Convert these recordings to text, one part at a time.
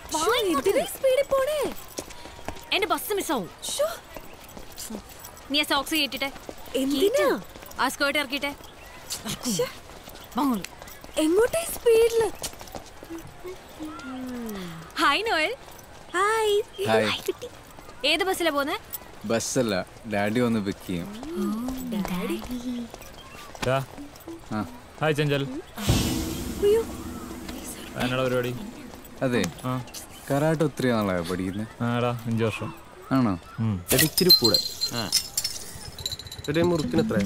സ്പീഡിൽ പോണേ എന്റെ ബസ് മിസ്സാവും ശ്ശോ, നീ ആ സോക്സ് കേട്ടിട്ടെ എന്തിനാ ആ സ്കേർട്ട് ഇറക്കിട്ടെ ശ്ശെ, വാങ്ങോളൂ എങ്ങോട്ടേ സ്പീഡില് ഹായ് നോയൽ ഹായ് ഹായ് ഏത് ബസ്സിലാ പോന്നെ ബസ്സല്ല ഡാഡി വന്ന് പിക്ക് ചെയ്യും ദാ. ആ. ഹായ് ചഞ്ചൽ അയ്യോ എന്നടാ പരിപാടി അതെ ആ കരാട്ടെ ഒത്തിരി നാളായോ പഠിക്കുന്നത് ആടാ അഞ്ച് വർഷം ആണോ ഉം. എടാ ഇച്ചിരി കൂടെ എടേ മുറുക്കിന് എത്ര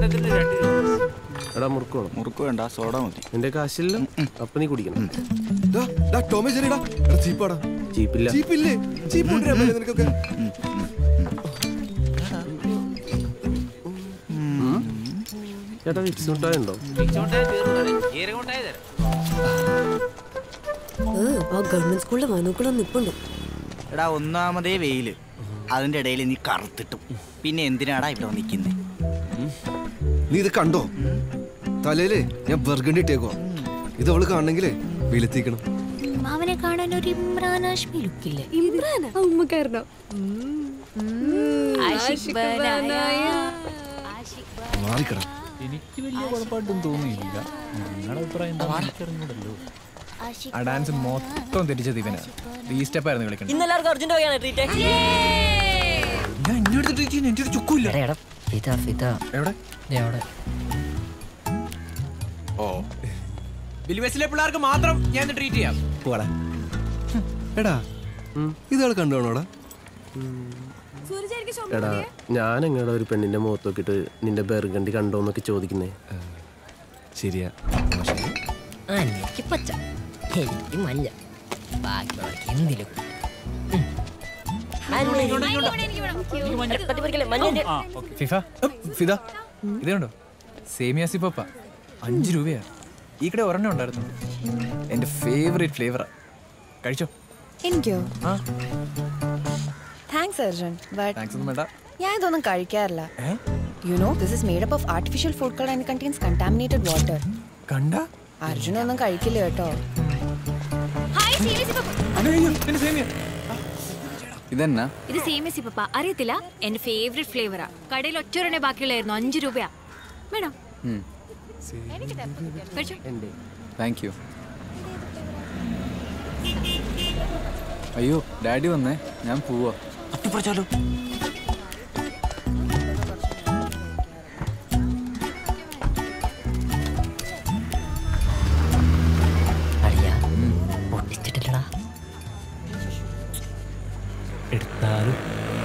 എടാ മുറുക്ക് വേണം മുറുക്ക് വേണ്ട സോഡ മതി എന്റെ കാശില്ല അപ്പൊ നീ കുടിക്കണം ഡാ, ഡാ, ടോമേ ജെറിടാ. എടാ, ജീപ്പാടാ. ജീപ്പില്ല ജീപ്പില്ലേ? ജീപ്പ് കൊണ്ടുവരാൻ പറ്റില്ലേ നിനക്കൊക്കെ? ചേട്ടാ വിക്സ് മുട്ടായി ഉണ്ടോ ഏ, ആ ഗവൺമെന്റ് സ്കൂളിലെ വനൂക്കളും നിപ്പുണ്ട് എടാ ഒന്നാമതേ വെയില് അതിന്റെ ഇടയിൽ നീ കറുത്തിട്ടും പിന്നെ എന്തിനാടാ ഇവിടെ നിൽക്കുന്നത് നീ ഇത് കണ്ടോ തലയില് ഞാൻ ബർഗണ്ടി ഇട്ടേക്കുവാ ഇത് അവള് കാണണെങ്കിലേ വെയിലെത്തിക്കണം മാവനെ കാണാൻ ഒരു ഇമ്രാൻ ഹാഷ്മി ലുക്കില്ലേ ഇമ്രാന ഉമ്മക്കാരനോ മാറിക്കട എനിക്ക് വലിയ കുഴപ്പമായിട്ടും തോന്നിയില്ല നിങ്ങളുടെ അഭിപ്രായം എന്താണെന്ന് എനിക്കറിഞ്ഞൂടല്ലോ ആ ഡാൻസ് മൊത്തം തിരിച്ചത് ഇവനാ ഈ സ്റ്റെപ്പ് ആയിരുന്നു കളിക്കുന്നത് ഇന്ന് എല്ലാവർക്കും അർജന്റ് പോയാണ് ട്രീറ്റ് ഞാൻ എന്നെ എടുത്ത് ട്രീറ്റ് ചെയ്യുന്ന എൻ്റെ ഒരു ചുക്കൂല്ല എടാ ഫിത ഫിത എവിടെ ദേ അവിടെ ഓ ബിൽവെസിലെ പിള്ളേർക്ക് മാത്രം ഞാൻ ട്രീറ്റ് ചെയ്യാം പോടാ എടാ ഇതാള് കണ്ടോണോടാ എടാ ഞാൻ എങ്ങടാ ഒരു പെണ്ണിന്റെ മുഖത്ത് നോക്കിട്ട് നിന്റെ ബെർഗണ്ടി കണ്ടോന്നൊക്കെ ചോദിക്കുന്നേ ശരിയാ ആ എനിക്ക് പച്ച എനിക്ക് മഞ്ഞ ബാക്കിയുള്ളവർക്ക് എന്തിലും ഉം. ആ, ഇങ്ങോട്ട്, ഇങ്ങോട്ട്. തട്ടി പറിക്കല്ലേ, മഞ്ഞ എൻ്റെ. ഫിഫ ഫിദ ഇത് കണ്ടോ സേമിയ സിപ്പപ്പ അഞ്ച് രൂപയാ ഈ കട ഒരെണ്ണം ഉണ്ടായിരുന്നു എൻ്റെ ഫേവറേറ്റ് ഫ്ലേവറാ കഴിച്ചോ എനിക്കോ ആ താങ്ക്സ് അർജുൻ ബട്ട് താങ്ക്സ് ഒന്നും വേണ്ട ഞാൻ ഇതൊന്നും കഴിക്കാറില്ല eh you know this is made up of artificial food colour and contains contaminated water കണ്ട അർജുൻ ഒന്നും കഴിക്കില്ല കേട്ടോ ഹായ് സീരിയസ് പപ്പ പിന്നെ സേമിയ ഇതെന്നാ ഇത് സേമിയ സിപ്പപ്പ അറിയത്തില്ല എന്റെ ഫേവറേറ്റ് ഫ്ലേവറാ കടയിൽ ഒറ്റൊരെണ്ണേ ബാക്കിയുള്ളായിരുന്നു അഞ്ചു രൂപയാ വേണോ കഴിച്ചോ താങ്ക് യു അയ്യോ ഡാഡി വന്നേ ഞാൻ പോവാ പറഞ്ഞാലോ അറിയാ പൊട്ടിച്ചിട്ടില്ലടാ എടുത്താലും